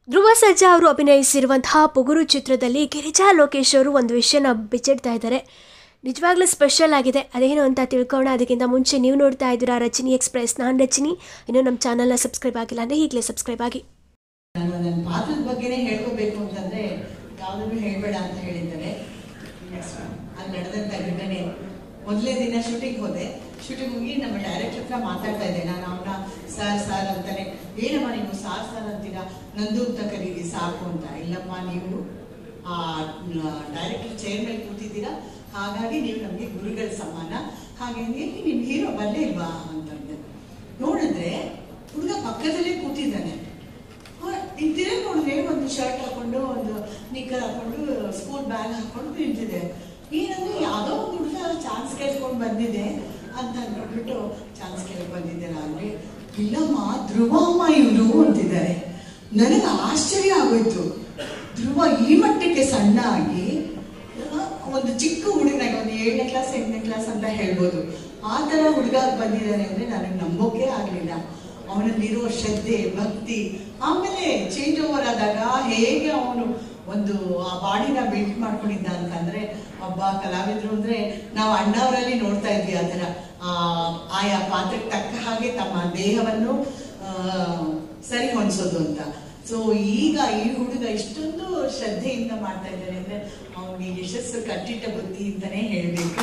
ಧ್ರುವ ಸರ್ಜಾ ಅವರು ಅಭಿನಯಿಸಿರುವಂತಹ ಪೊಗುರು ಚಿತ್ರದಲ್ಲಿ ಗಿರಿಜಾ ಲೋಕೇಶ್ ಅವರು ಒಂದು ವಿಷಯನ ಬಿಚ್ಚಿಡ್ತಾ ಇದ್ದಾರೆ ನಿಜವಾಗ್ಲೂ ಸ್ಪೆಷಲ್ ಆಗಿದೆ ಅದೇನು ಅಂತ ತಿಳ್ಕೊಳ್ಳೋಣ ಅದಕ್ಕಿಂತ ಮುಂಚೆ ನೀವು ನೋಡ್ತಾ ಇದ್ದೀರಾ ರಚನಿ ಎಕ್ಸ್ಪ್ರೆಸ್ ನಾನು ರಚನಿ ಇನ್ನೂ ನಮ್ಮ ಚಾನಲ್ನ ಸಬ್ಸ್ಕ್ರೈಬ್ ಆಗಿಲ್ಲ ಅಂದರೆ ಈಗಲೇ ಸಬ್ಸ್ಕ್ರೈಬ್ ಆಗಿ ನಾನು ನನ್ನ ಪಾತ್ರದ ಬಗ್ಗೆನೇ ಹೇಳ್ಕೋಬೇಕು ಅಂತಂದ್ರೆ ಯಾವುದನ್ನು ಹೇಳ್ಬೇಡ ಅಂತ ಹೇಳಿದ್ದಾರೆ ಅಲ್ಲಿ ನಡೆದಂತ ಘಟನೆ ಮೊದಲೇ ದಿನ ಶೂಟಿಂಗ್ ಹೋದೆ ಶೂಟಿಂಗ್ ಹೋಗಿ ನಮ್ಮ ಡೈರೆಕ್ಟರ್ ಹತ್ರ ಮಾತಾಡ್ತಾ ಇದ್ದೆ ನಾನು ಅವನ ಸಾರ್ ಸಾರ್ ಅಂತಾನೆ ಏನಮ್ಮ ನೀವು ಸಾರ್ ಸಾರ್ ಅಂತೀರಾ ನಂದು ಅಂತ ಕರೀರಿ ಸಾಕು ಅಂತ ಇಲ್ಲಮ್ಮ ನೀವು ಆ ಡೈರೆಕ್ಟರ್ ಚೇರ್ ಮೇಲೆ ಕೂತಿದ್ದೀರಾ ಹಾಗಾಗಿ ನೀವು ನಮಗೆ ಗುರುಗಳ ಸಮಾನ ಹಾಗೆ ನಿಮ್ ಹೀರೋ ಬರಲೇ ಇಲ್ವಾ ಅಂತಂದೆ ನೋಡಿದ್ರೆ ಹುಡುಗ ಪಕ್ಕದಲ್ಲೇ ಕೂತಿದ್ದಾನೆ ಇಂತಿರೇ ನೋಡಿದ್ರೆ ಒಂದು ಶರ್ಟ್ ಹಾಕೊಂಡು ಒಂದು ನಿಕ್ಕರ್ ಹಾಕೊಂಡು ಸ್ಕೂಲ್ ಬ್ಯಾಗ್ ಹಾಕೊಂಡು ನಿಂತಿದೆ ಏನಂದ್ರೆ ಯಾವುದೋ ಒಂದು ಹುಡುಗ ಚಾನ್ಸ್ ಕೇಳ್ಕೊಂಡು ಬಂದಿದೆ ಅಂತ ಅಂದ್ಬಿಟ್ಟು ಚಾನ್ಸ್ ಕೇಳಕ್ ಬಂದಿದ್ದೀರಾ ಅಂದ್ರೆ ಇಲ್ಲಮ್ಮ ಧ್ರುವ ಅಮ್ಮ ಇವರು ಅಂತಿದ್ದಾರೆ ನನಗೆ ಆಶ್ಚರ್ಯ ಆಗೋಯ್ತು ಧ್ರುವ ಈ ಮಟ್ಟಕ್ಕೆ ಸಣ್ಣ ಆಗಿ ಆ, ಒಂದು ಚಿಕ್ಕ ಹುಡುಗನಾಗ ಒಂದು ಏಳನೇ ಕ್ಲಾಸ್ ಎಂಟನೇ ಕ್ಲಾಸ್ ಅಂತ ಹೇಳ್ಬೋದು ಆ ಥರ ಹುಡುಗ ಬಂದಿದ್ದಾನೆ ಅಂದ್ರೆ ನನಗೆ ನಂಬೋಕೆ ಆಗಲಿಲ್ಲ ಅವನಲ್ಲಿರೋ ಶ್ರದ್ಧೆ ಭಕ್ತಿ ಆಮೇಲೆ ಚೇಂಜ್ ಓವರ್ ಆದಾಗ ಹೇಗೆ ಅವನು ಒಂದು ಆ ಬಾಡಿನ ಬಿಲ್ಟ್ ಮಾಡ್ಕೊಂಡಿದ್ದ ಅಂತಂದ್ರೆ ಒಬ್ಬ ಕಲಾವಿದ್ರು ಅಂದ್ರೆ ನಾವು ಅಣ್ಣವರಲ್ಲಿ ನೋಡ್ತಾ ಇದ್ವಿ ಆ ಥರ ಆ ಆಯಾ ಪಾತ್ರಕ್ಕೆ ತಕ್ಕ ಹಾಗೆ ತಮ್ಮ ದೇಹವನ್ನು ಆ, ಸರಿ ಹೊಂದಿಸೋದು ಅಂತ ಸೊ ಈಗ ಈ ಹುಡುಗ ಇಷ್ಟೊಂದು ಶ್ರದ್ಧೆಯಿಂದ ಮಾಡ್ತಾ ಇದ್ದಾನೆ ಅಂದ್ರೆ ಅವನಿಗೆ ಯಶಸ್ಸು ಕಟ್ಟಿಟ್ಟ ಬುದ್ಧಿ ಅಂತಾನೆ ಹೇಳ್ಬೇಕು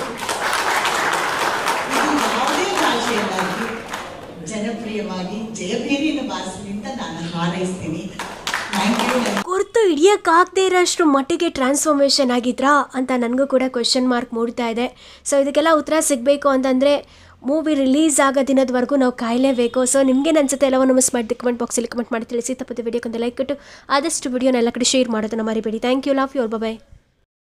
ಇದು ಯಾವುದೇ ಭಾಷೆಯಲ್ಲಾಗಿ ಜನಪ್ರಿಯವಾಗಿ ಜಯಭೇರಿಯನ್ನು ಬಾರಿಸಲಿ ಅಂತ ನಾನು ಹಾರೈಸ್ತೀನಿ ಥ್ಯಾಂಕ್ ಯು ಗುರ್ತು ಹಿಡಿಯೋಕ್ಕಾಗದೇ ಇರೋಷ್ಟು ಮಟ್ಟಿಗೆ ಟ್ರಾನ್ಸ್ಫಾರ್ಮೇಷನ್ ಆಗಿದ್ರಾ ಅಂತ ನನಗೂ ಕೂಡ ಕ್ವೆಶನ್ ಮಾರ್ಕ್ ಮೂಡ್ತಾ ಇದೆ ಸೊ ಇದಕ್ಕೆಲ್ಲ ಉತ್ತರ ಸಿಗಬೇಕು ಅಂತಂದರೆ ಮೂವಿ ರಿಲೀಸ್ ಆಗೋ ದಿನದವರೆಗೂ ನಾವು ಕಾಯಲೇಬೇಕು ಸೊ ನಿಮ್ಗೇನು ಅನ್ಸುತ್ತೆ ಎಲ್ಲವೂ ಮಿಸ್ ಮಾಡಿ ಕಮೆಂಟ್ ಬಾಕ್ಸಲ್ಲಿ ಕಮೆಂಟ್ ಮಾಡಿ ತಿಳಿಸಿ ತಪ್ಪದೆ ವಿಡಿಯೋಕ್ಕೊಂದು ಲೈಕ್ ಕೊಟ್ಟು ಆದಷ್ಟು ವಿಡಿಯೋನ ಎಲ್ಲ ಕಡೆ ಶೇರ್ ಮಾಡೋದನ್ನ ಮರಿಬೇಡಿ thank you love you bye